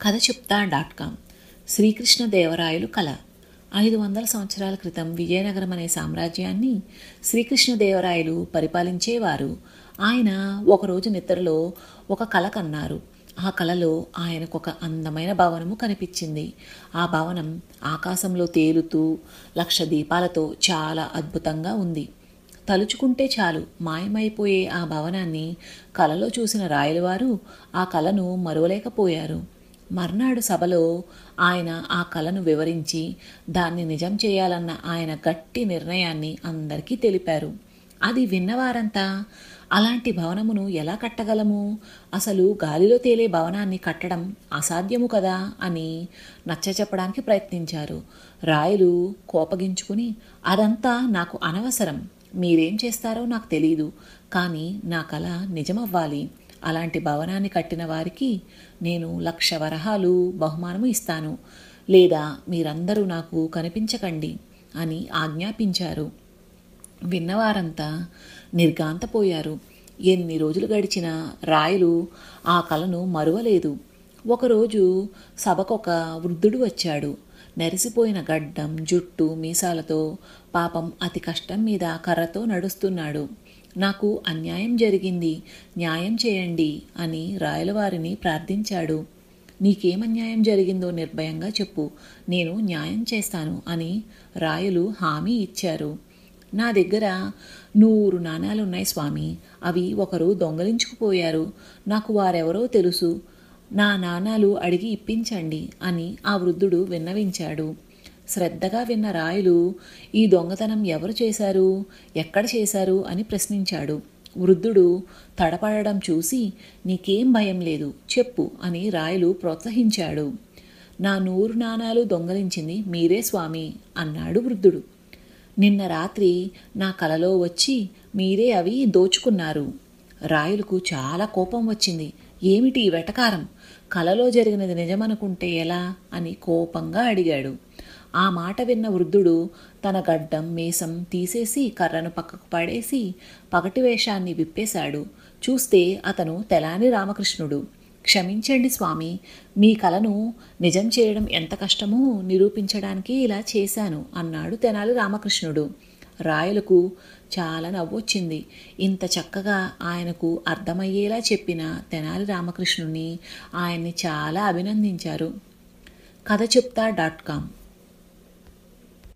కథ చెప్తా dot com Srikrishnadevarayalu కళ ఐదు వందల సంవత్సరాల క్రితం విజయనగరం అనే సామ్రాజ్యాన్ని శ్రీకృష్ణదేవరాయలు పరిపాలించేవారు ఆయన ఒకరోజు నిద్రలో ఒక కల కన్నారు ఆ కలలో ఆయనకు ఒక అందమైన భవనము కనిపించింది ఆ భవనం ఆకాశంలో తేలుతూ లక్ష దీపాలతో చాలా అద్భుతంగా ఉంది తలుచుకుంటే చాలు మాయమైపోయే ఆ భవనాన్ని కలలో చూసిన రాయలవారు ఆ కలను మరువలేకపోయారు మర్నాడు సభలో ఆయన ఆ కలను వివరించి దాన్ని నిజం చేయాలన్న ఆయన గట్టి నిర్ణయాన్ని అందరికీ తెలిపారు అది విన్నవారంతా అలాంటి భవనమును ఎలా కట్టగలము అసలు గాలిలో తేలే భవనాన్ని కట్టడం అసాధ్యము కదా అని నచ్చచెప్పడానికి ప్రయత్నించారు రాయలు కోపగించుకుని అదంతా నాకు అనవసరం మీరేం చేస్తారో నాకు తెలియదు కానీ నా కళ నిజమవ్వాలి అలాంటి భవనాన్ని కట్టిన వారికి నేను లక్ష వరహాలు బహుమానము ఇస్తాను లేదా మీరందరూ నాకు కనిపించకండి అని ఆజ్ఞాపించారు విన్నవారంతా నిర్గాంతపోయారు ఎన్ని రోజులు గడిచినా రాయలు ఆ కలను మరువలేదు ఒకరోజు సభకొక వృద్ధుడు వచ్చాడు నెరిసిపోయిన గడ్డం జుట్టు మీసాలతో పాపం అతి కష్టం మీద కర్రతో నడుస్తున్నాడు నాకు అన్యాయం జరిగింది న్యాయం చేయండి అని రాయలవారిని ప్రార్థించాడు నీకేమన్యాయం జరిగిందో నిర్భయంగా చెప్పు నేను న్యాయం చేస్తాను అని రాయలు హామీ ఇచ్చారు నా దగ్గర నూరు నాణాలున్నాయి స్వామి అవి ఒకరు దొంగలించుకుపోయారు నాకు వారెవరో తెలుసు నా నాణాలు అడిగి ఇప్పించండి అని ఆ వృద్ధుడు విన్నవించాడు శ్రద్ధగా విన్న రాయలు ఈ దొంగతనం ఎవరు చేశారు ఎక్కడ చేశారు అని ప్రశ్నించాడు వృద్ధుడు తడపడడం చూసి నీకేం భయం లేదు చెప్పు అని రాయలు ప్రోత్సహించాడు నా నూరు నాణాలు దొంగలించింది మీరే స్వామి అన్నాడు వృద్ధుడు నిన్న రాత్రి నా కలలో వచ్చి మీరే అవి దోచుకున్నారు రాయలకు చాలా కోపం వచ్చింది ఏమిటి ఈ వెటకారం కలలో జరిగినది నిజమనుకుంటే ఎలా అని కోపంగా అడిగాడు ఆ మాట విన్న వృద్ధుడు తన గడ్డం మీసం తీసేసి కర్రను పక్కకు పడేసి పగటి వేషాన్ని విప్పేశాడు చూస్తే అతను తెలాని రామకృష్ణుడు క్షమించండి స్వామి మీ కలను నిజం చేయడం ఎంత కష్టమో నిరూపించడానికి ఇలా చేశాను అన్నాడు తెనాలి రామకృష్ణుడు రాయలకు చాలా నవ్వొచ్చింది ఇంత చక్కగా ఆయనకు అర్థమయ్యేలా చెప్పిన తెనాలి రామకృష్ణుని ఆయన్ని చాలా అభినందించారు కథ చెప్తా డాట్ కామ్